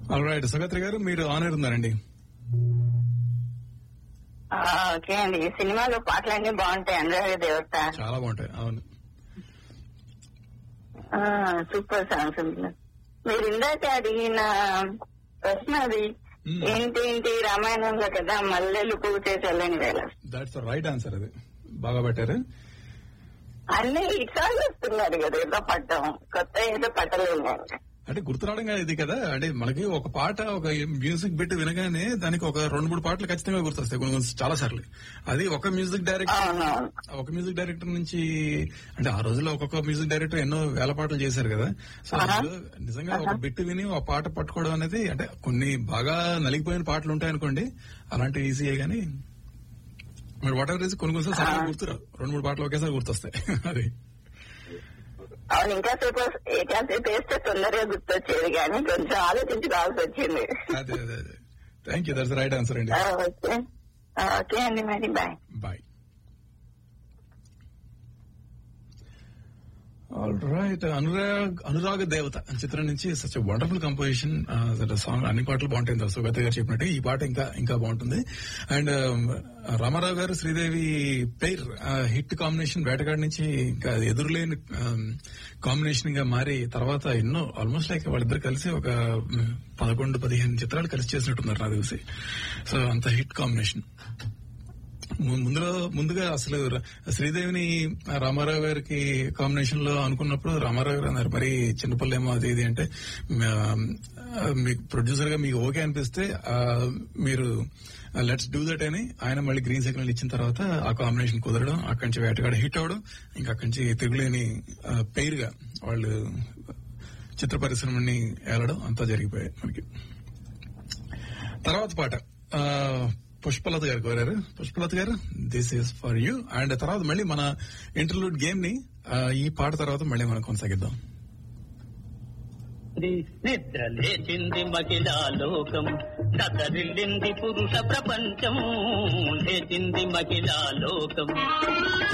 All right సుగత్రి గారు మీరు honour ఉన్నారండి ఆ, ఓకే అండి ఈ సినిమాలో పాటలన్నీ బాగుంటాయి అనురాగ దేవత చాలా బాగుంటాయి అవును ఆ, సూపర్ సాంగ్స్ ఉంది. మీరు ఇందాక అడిగిన ప్రశ్న అది Hmm. ఏంటి ఏంటి రామాయణంలో కదా మల్లెలు పూసే చల్లని వేళ దాట్స్ రైట్ ఆన్సర్ అది బాగా పెట్టారు అన్ని ఇట్సార్లు వస్తున్నారు కదా ఏదో పట్టం కొత్త ఏదో పట్టలేదు అంటే గుర్తు రావడం కాదు ఇది కదా అంటే మనకి ఒక పాట ఒక మ్యూజిక్ పెట్టి వినగానే దానికి ఒక రెండు మూడు పాటలు ఖచ్చితంగా గుర్తొస్తాయి కొన్ని కొన్ని చాలా సార్లు అది ఒక మ్యూజిక్ డైరెక్టర్ అవునవును ఒక మ్యూజిక్ డైరెక్టర్ నుంచి అంటే ఆ రోజుల్లో ఒక్కొక్క మ్యూజిక్ డైరెక్టర్ ఎన్నో వేల పాటలు చేశారు కదా సో ఆహా. అందులో నిజంగా ఒక బిట్ విని ఆ పాట పట్టుకోవడం అనేది అంటే కొన్ని బాగా నలిగిపోయిన పాటలు ఉంటాయనుకోండి అలాంటివి ఈజీయే గానీ మరి వాట్ ఎవర్ కొన్ని కొన్ని సడన్ గా గుర్తురావు రెండు మూడు పాటలు ఒకేసారి గుర్తొస్తాయి అది అవును ఇంకా సేపు కాసేపు వేస్తే తొందరగా గుర్తొచ్చేది కానీ కొంచెం ఆలోచించి రావాల్సి వచ్చింది అదే అదే అదే thank you that's right answer అండి ఆ, ఓకే ఆ, ఓకే అండి మరి bye bye all right Anurag Anuraga Devatha అనే చిత్రం నుంచి సచ్ వండర్ఫుల్ కంపోజిషన్ సాంగ్ అన్ని పాటలు బాగుంటాయి సుగత గారు చెప్పినట్టు ఈ పాట ఇంకా ఇంకా బాగుంటుంది and Rama Rao garu Sridevi pair hit combination వేటగాడి నుంచి ఇంకా అది ఎదురులేని కాంబినేషన్ గా మారి తర్వాత ఎన్నో ఆల్మోస్ట్ లైక్ వాళ్ళిద్దరు కలిసి ఒక మ్, పదకొండు పదిహేను చిత్రాలు కలిసి చేసినట్టున్నారు నాకు తెలిసి సో అంత హిట్ కాంబినేషన్ ము- ముందులో ముందుగా అసలు ర- శ్రీదేవిని రామారావు గారికి కాంబినేషన్ లో అనుకున్నప్పుడు రామారావు గారు అన్నారు మరి చిన్నపిల్లేమో అది ఇది అంటే మ- మీకు ప్రొడ్యూసర్ గా మీకు ఓకే అనిపిస్తే ఆ, మీరు లెట్స్ డూ దట్ అని ఆయన మళ్ళీ గ్రీన్ సిగ్నల్ ఇచ్చిన తర్వాత ఆ కాంబినేషన్ కుదరడం అక్కడి నుంచి వేటగాడ హిట్ అవడం ఇంకా అక్కడి నుంచి తిరుగులేని ఆ, పేరుగా వాళ్ళు చిత్ర పరిశ్రమని ఏలడం అంతా జరిగిపోయాయి మనకి తర్వాత పాట ఆ, పుష్పలత గారు కోరారు Pushpalatha garu this is for you and తర్వాత మళ్ళీ మన ఇంటర్లూడ్ గేమ్ ని ఆ, ఈ పాట తర్వాత మళ్ళీ మనం కొనసాగిద్దాం నిద్ర లేచింది మహిళా లోకం కదరిల్లింది పురుష ప్రపంచం లేచింది మహిళా లోకం